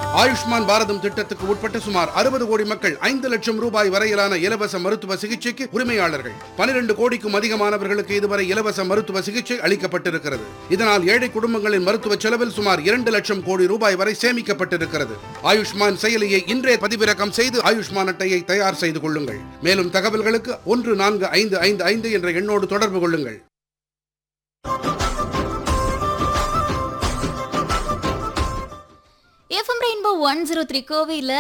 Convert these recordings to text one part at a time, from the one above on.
ஆயுஷ்மான் பாரதம் திட்டத்துக்கு உட்பட்ட சுமார் அறுபது கோடி மக்கள் ஐந்து லட்சம் ரூபாய் வரையிலான இலவச மருத்துவ சிகிச்சைக்கு உரிமையாளர்கள் பனிரெண்டு கோடிக்கும் அதிகமானவர்களுக்கு இதுவரை இலவச மருத்துவ சிகிச்சை அளிக்கப்பட்டிருக்கிறது இதனால் ஏழை குடும்பங்களின் மருத்துவ செலவில் சுமார் இரண்டு லட்சம் கோடி ரூபாய் வரை சேமிக்கப்பட்டிருக்கிறது ஆயுஷ்மான் செயலியை இன்றே பதிவிறக்கம் செய்து ஆயுஷ்மான் அட்டையை தயார் செய்து கொள்ளுங்கள் மேலும் தகவல்களுக்கு ஒன்று நான்கு ஐந்து ஐந்து ஐந்து என்ற எண்ணோடு தொடர்பு கொள்ளுங்கள் FM Rainbow one zero three கோவையில்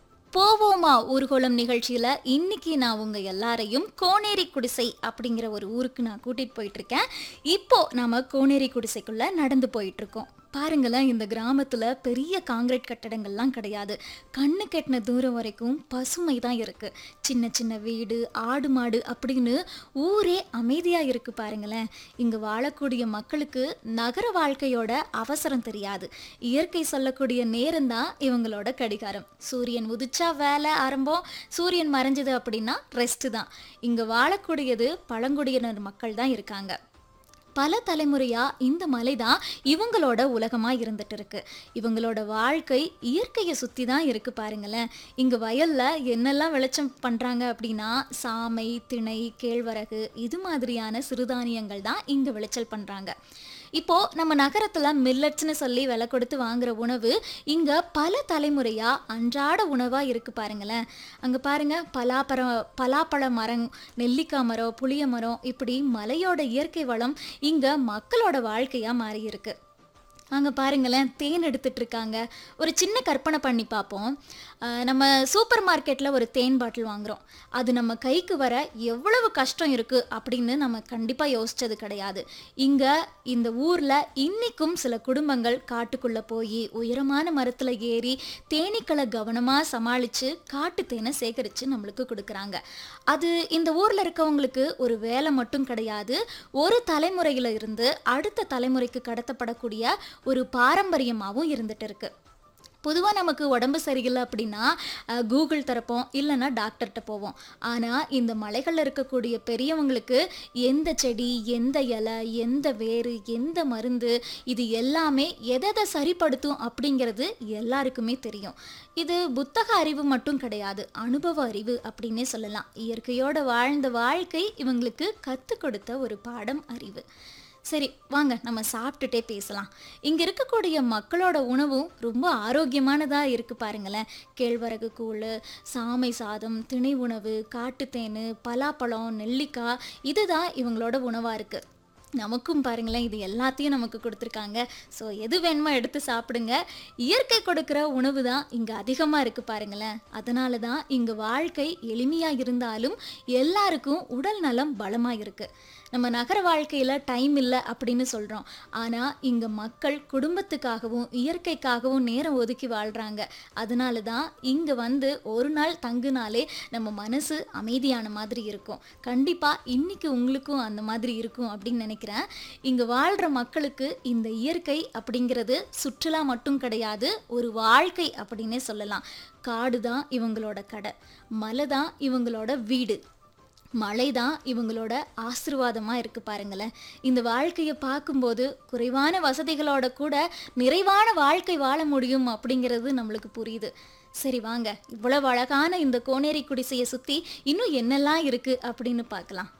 போவோமா ஊர்கோலம் நிகழ்ச்சியில் இன்னைக்கு நான் உங்கள் எல்லாரையும் கோனேரி குடிசை அப்படிங்கிற ஒரு ஊருக்கு நான் கூட்டிகிட்டு போயிட்டுருக்கேன் இப்போ நாம கோனேரி குடிசைக்குள்ளே நடந்து போயிட்டுருக்கோம் பாருங்களேன் இந்த கிராமத்தில் பெரிய காங்கிரீட் கட்டடங்கள்லாம் கிடையாது கண்ணு கெட்டின தூரம் வரைக்கும் பசுமை தான் இருக்குது சின்ன சின்ன வீடு ஆடு மாடு அப்படின்னு ஊரே அமைதியாக இருக்குது பாருங்களேன் இங்கே வாழக்கூடிய மக்களுக்கு நகர வாழ்க்கையோட அவசரம் தெரியாது இயற்கை சொல்லக்கூடிய நேரம் தான் இவங்களோட கடிகாரம் சூரியன் உதிச்சா வேலை ஆரம்பம் சூரியன் மறைஞ்சது அப்படின்னா ரெஸ்ட் தான் இங்கே வாழக்கூடியது பழங்குடியினர் மக்கள் தான் இருக்காங்க பல தலைமுறையா இந்த மலை தான் இவங்களோட உலகமா இருந்துட்டு இருக்கு இவங்களோட வாழ்க்கை இயற்கையை சுத்தி தான் இருக்கு பாருங்களேன் இங்க வயல்ல என்னெல்லாம் விளைச்சம் பண்றாங்க அப்படின்னா சாமை திணை கேழ்வரகு இது மாதிரியான சிறுதானியங்கள் தான் இங்க விளைச்சல் பண்றாங்க இப்போ நம்ம நகரத்துல மில்லட்ஸ்னு சொல்லி விலை கொடுத்து வாங்குற உணவு இங்க பல தலைமுறையா அன்றாட உணவா இருக்கு பாருங்களேன் அங்க பாருங்க பலாப்பழம் பலாப்பழ மரம் நெல்லிக்காய் மரம் புளிய மரம் இப்படி மலையோட இயற்கை வளம் இங்க மக்களோட வாழ்க்கையா மாறி இருக்கு அங்கே பாருங்களேன் தேன் எடுத்துட்டு இருக்காங்க ஒரு சின்ன கற்பனை பண்ணி பார்ப்போம் அஹ் நம்ம சூப்பர் மார்க்கெட்டில் ஒரு தேன் பாட்டில் வாங்குறோம் அது நம்ம கைக்கு வர எவ்வளவு கஷ்டம் இருக்குது அப்படின்னு நம்ம கண்டிப்பாக யோசிச்சது கிடையாது இங்கே இந்த ஊரில் இன்னிக்கும் சில குடும்பங்கள் காட்டுக்குள்ளே போய் உயரமான மரத்தில் ஏறி தேனீக்களை கவனமாக சமாளித்து காட்டு தேனை சேகரித்து நம்மளுக்கு கொடுக்குறாங்க அது இந்த ஊரில் இருக்கவங்களுக்கு ஒரு வேலை மட்டும் கிடையாது ஒரு தலைமுறையில இருந்து அடுத்த தலைமுறைக்கு கடத்தப்படக்கூடிய ஒரு பாரம்பரியமாகவும் இருந்துட்டு இருக்கு பொதுவாக நமக்கு உடம்பு சரியில்லை அப்படின்னா அஹ், கூகுள் திறப்போம் இல்லைன்னா டாக்டர்கிட்ட போவோம் ஆனால் இந்த மலைகளில் இருக்கக்கூடிய பெரியவங்களுக்கு எந்த செடி எந்த இலை எந்த வேறு எந்த மருந்து இது எல்லாமே எதை சரிப்படுத்தும் அப்படிங்கிறது எல்லாருக்குமே தெரியும் இது புத்தக அறிவு மட்டும் கிடையாது அனுபவ அறிவு அப்படின்னே சொல்லலாம் இயற்கையோட வாழ்ந்த வாழ்க்கை இவங்களுக்கு கற்றுக் கொடுத்த ஒரு பாடம் அறிவு சரி வாங்க நம்ம சாப்பிட்டுட்டே பேசலாம் இங்கே இருக்கக்கூடிய மக்களோட உணவும் ரொம்ப ஆரோக்கியமானதாக இருக்குது பாருங்களேன் கேழ்வரகு கூழ் சாமை சாதம் திணை உணவு காட்டுத்தேன் பலாப்பழம் நெல்லிக்காய் இதுதான் இவங்களோட உணவாக இருக்குது நமக்கும் பாருங்களேன் இது எல்லாத்தையும் நமக்கு கொடுத்துருக்காங்க ஸோ எது வேணுமோ எடுத்து சாப்பிடுங்க இயற்கை கொடுக்குற உணவு தான் இங்கே அதிகமாக இருக்குது பாருங்களேன் அதனால தான் இங்கே வாழ்க்கை எளிமையாக இருந்தாலும் எல்லாருக்கும் உடல் நலம் பலமாக இருக்குது நம்ம நகர வாழ்க்கையில் டைம் இல்லை அப்படின்னு சொல்கிறோம் ஆனால் இங்கே மக்கள் குடும்பத்துக்காகவும் இயற்கைக்காகவும் நேரம் ஒதுக்கி வாழ்கிறாங்க அதனால தான் இங்கே வந்து ஒரு நாள் தங்குனாலே நம்ம மனசு அமைதியான மாதிரி இருக்கும் கண்டிப்பாக இன்னைக்கு உங்களுக்கும் அந்த மாதிரி இருக்கும் அப்படின்னு நினைக்கிறேன் இங்கே வாழ்கிற மக்களுக்கு இந்த இயற்கை அப்படிங்கிறது சுற்றுலா மட்டும் கிடையாது ஒரு வாழ்க்கை அப்படின்னே சொல்லலாம் காடு தான் இவங்களோட கடை மலை தான் இவங்களோட வீடு மழை தான் இவங்களோட ஆசிர்வாதமாக இருக்குது பாருங்களேன் இந்த வாழ்க்கையை பார்க்கும்போது குறைவான வசதிகளோட கூட நிறைவான வாழ்க்கை வாழ முடியும் அப்படிங்கிறது நம்மளுக்கு புரியுது சரி வாங்க இவ்வளவு அழகான இந்த கோனேரி குடிசையை சுற்றி இன்னும் என்னெல்லாம் இருக்குது அப்படின்னு பார்க்கலாம்